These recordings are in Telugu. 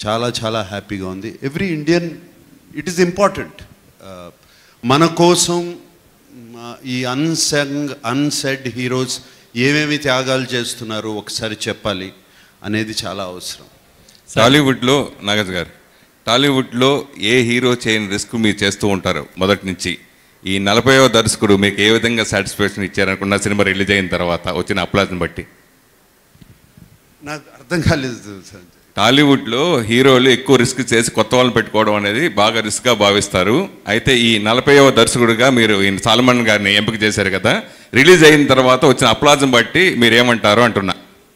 చాలా చాలా హ్యాపీగా ఉంది every Indian it is important మన కోసం ఆ, ఈ అన్సంగ్ అన్సెడ్ హీరోస్ ఏమేమి త్యాగాలు చేస్తున్నారు ఒకసారి చెప్పాలి అనేది చాలా అవసరం టాలీవుడ్లో నాగజ్ గారు టాలీవుడ్లో ఏ హీరో చేయని రిస్క్ మీరు చేస్తూ ఉంటారు మొదటి నుంచి ఈ నలభైవ దర్శకుడు మీకు ఏ విధంగా సాటిస్ఫాక్షన్ ఇచ్చారనుకున్న సినిమా రిలీజ్ అయిన తర్వాత వచ్చిన అప్లాజ్ని బట్టి నాకు అర్థం కాలేదు సార్ టాలీవుడ్లో హీరోలు ఎక్కువ రిస్క్ చేసి కొత్త వాళ్ళని పెట్టుకోవడం అనేది బాగా రిస్క్గా భావిస్తారు అయితే ఈ నలభైవ దర్శకుడిగా మీరు ఈ సాల్మన్ గారిని ఎంపిక చేశారు కదా రిలీజ్ అయిన తర్వాత వచ్చిన అప్లాజ్ని బట్టి మీరు ఏమంటారు అంటున్నా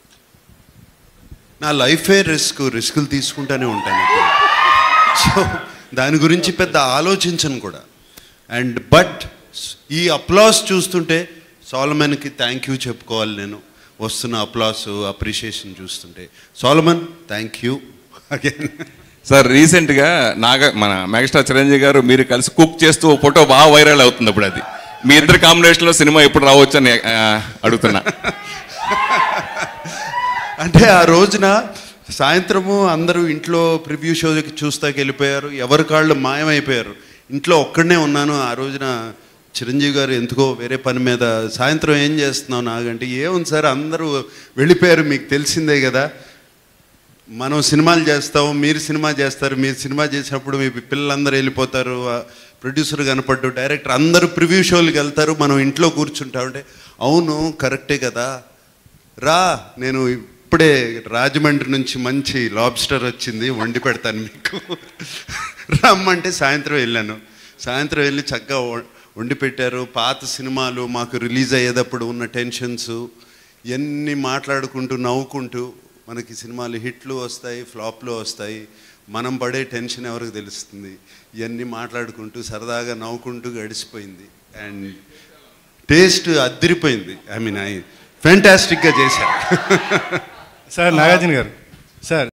నా లైఫే రిస్క్ రిస్కులు తీసుకుంటూనే ఉంటాను ఎప్పుడు. సో దాని గురించి పెద్ద ఆలోచించను కూడా అండ్ బట్ ఈ అప్లాస్ చూస్తుంటే సోలమన్కి థ్యాంక్ యూ చెప్పుకోవాలి నేను వస్తున్న అప్లాస్ అప్రిషియేషన్ చూస్తుంటే Solomon thank you again sir రీసెంట్గా నాగ మన మెగాస్టార్ చిరంజీవి గారు మీరు కలిసి కుక్ చేస్తూ ఓ ఫోటో బాగా వైరల్ అవుతుంది ఇప్పుడు అది మీ ఇద్దరు కాంబినేషన్లో సినిమా ఎప్పుడు రావచ్చు అని ఆ, అడుగుతున్నా అంటే ఆ రోజున సాయంత్రము అందరూ ఇంట్లో ప్రివ్యూ షోకి చూస్తాకి వెళ్ళిపోయారు ఎవరి కాళ్ళు మాయమైపోయారు ఇంట్లో ఒక్కడనే ఉన్నాను ఆ రోజున చిరంజీవి గారు ఎందుకో వేరే పని మీద సాయంత్రం ఏం చేస్తున్నావు నాగంటే ఏముంది సార్ అందరూ వెళ్ళిపోయారు మీకు తెలిసిందే కదా మనం సినిమాలు చేస్తాం మీరు సినిమా చేస్తారు మీరు సినిమా చేసినప్పుడు మీ పిల్లలందరూ వెళ్ళిపోతారు ఆ ప్రొడ్యూసర్ కనపడ్డు డైరెక్టర్ అందరూ ప్రివ్యూ షోలకు వెళ్తారు మనం ఇంట్లో కూర్చుంటామంటే అవును కరెక్టే కదా రా నేను ఇప్పుడే రాజమండ్రి నుంచి మంచి లాబ్స్టర్ వచ్చింది వండి పెడతాను మీకు రమ్మంటే సాయంత్రం వెళ్ళాను సాయంత్రం వెళ్ళి చక్కగా వ- వండి పెట్టారు పాత సినిమాలు మాకు రిలీజ్ అయ్యేటప్పుడు ఉన్న టెన్షన్స్ ఎన్ని మాట్లాడుకుంటూ నవ్వుకుంటూ మనకి సినిమాలు హిట్లు వస్తాయి ఫ్లాప్లు వస్తాయి మనం పడే టెన్షన్ ఎవరికి తెలుస్తుంది ఇవన్నీ మాట్లాడుకుంటూ సరదాగా నవ్వుకుంటూ గడిచిపోయింది అండ్ టేస్ట్ అద్దరిపోయింది ఐ మీన్ ఐ ఫ్యాంటాస్టిక్గా చేశారు సార్ నాగార్జున గారు సార్